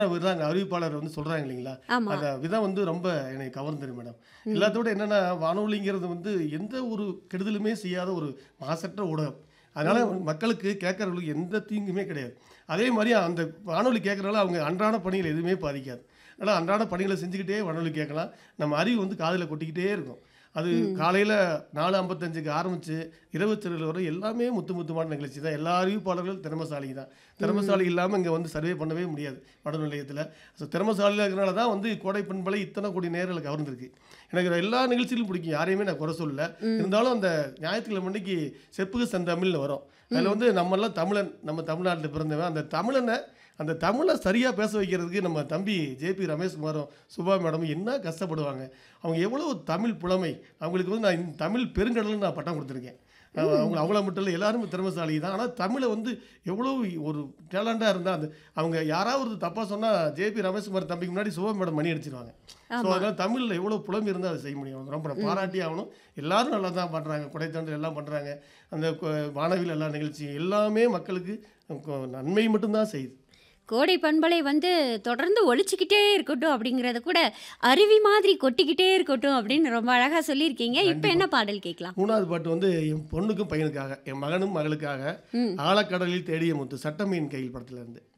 விதம் அறிவிப்பாளர் வந்து சொல்றாங்க இல்லைங்களா ஆமா. அந்த விதம் வந்து ரொம்ப என்னை கவர்ந்தது மேடம் எல்லாத்தோட என்னன்னா வானொலிங்கிறது வந்து எந்த ஒரு கெடுதலுமே செய்யாத ஒரு மாசற்ற ஊடகம் அதனால மக்களுக்கு கேட்கறவங்களுக்கு எந்த தீங்குமே கிடையாது அதே மாதிரி அந்த வானொலி கேட்கறதால அவங்க அன்றாட பணிகள் எதுவுமே பாதிக்காது அதனால் அன்றாட பணிகளை செஞ்சுக்கிட்டே வானொலி கேட்கலாம் நம்ம அறிவு வந்து காதில் கொட்டிக்கிட்டே இருக்கும் அது காலையில் நாலு ஐம்பத்தஞ்சுக்கு ஆரம்பித்து இருபத்தி வரை எல்லாமே முத்து முத்துமான நிகழ்ச்சி தான் எல்லா அறிவிப்பாளர்களும் திறமசாலி தான் திறமசாலி இல்லாமல் இங்கே வந்து சர்வே பண்ணவே முடியாது வட நிலையத்தில் ஸோ திறமசாலியாக இருக்கிறனால தான் வந்து கோடை பண்பலை இத்தனை கோடி நேரில் கவர்ந்துருக்கு எனக்கு எல்லா நிகழ்ச்சியிலும் பிடிக்கும் யாரையுமே நான் குறை சொல்லல இருந்தாலும் அந்த ஞாயிற்றுக்கிழமை அன்னைக்கு செப்புக செந்தமிழ்னு வரும் அதில் வந்து நம்மெல்லாம் தமிழன் நம்ம தமிழ்நாட்டில் பிறந்தவன் அந்த தமிழனை அந்த தமிழை சரியாக பேச வைக்கிறதுக்கு நம்ம தம்பி ஜேபி ரமேஷ்குமாரும் சுபா மேடமும் என்ன கஷ்டப்படுவாங்க அவங்க எவ்வளோ தமிழ் புலமை அவங்களுக்கு வந்து நான் இந்த தமிழ் பெருங்கடல்னு நான் பட்டம் கொடுத்துருக்கேன் அவங்க அவங்க அவங்கள மட்டும் இல்லை எல்லாருமே திறமைசாலி தான் ஆனால் தமிழை வந்து எவ்வளோ ஒரு டேலண்டாக இருந்தால் அந்த அவங்க யாராவது தப்பாக சொன்னால் ஜேபி ரமேஷ்குமார் தம்பிக்கு முன்னாடி சுபா மேடம் மணி அடிச்சிருவாங்க ஸோ அதனால் தமிழில் எவ்வளோ புலமை இருந்தால் அதை செய்ய முடியும் ரொம்ப நான் பாராட்டி ஆகணும் எல்லாரும் நல்லா தான் பண்ணுறாங்க குடைத்தாண்டு எல்லாம் பண்ணுறாங்க அந்த கு- வானவில் எல்லா நிகழ்ச்சியும் எல்லாமே மக்களுக்கு கு- நன்மை மட்டும்தான் செய்யுது கோடை பண்பலை வந்து தொடர்ந்து ஒழிச்சுக்கிட்டே இருக்கட்டும் அப்படிங்கறத கூட அருவி மாதிரி கொட்டிக்கிட்டே இருக்கட்டும் அப்படின்னு ரொம்ப அழகா சொல்லியிருக்கீங்க இப்போ என்ன பாடல் கேட்கலாம் மூணாவது பாட்டு வந்து என் பொண்ணுக்கும் பையனுக்காக என் மகனும் மகளுக்காக ம். ஆழக்கடலில் தேடிய முத்து சட்டமீன் கையில் படத்துல இருந்து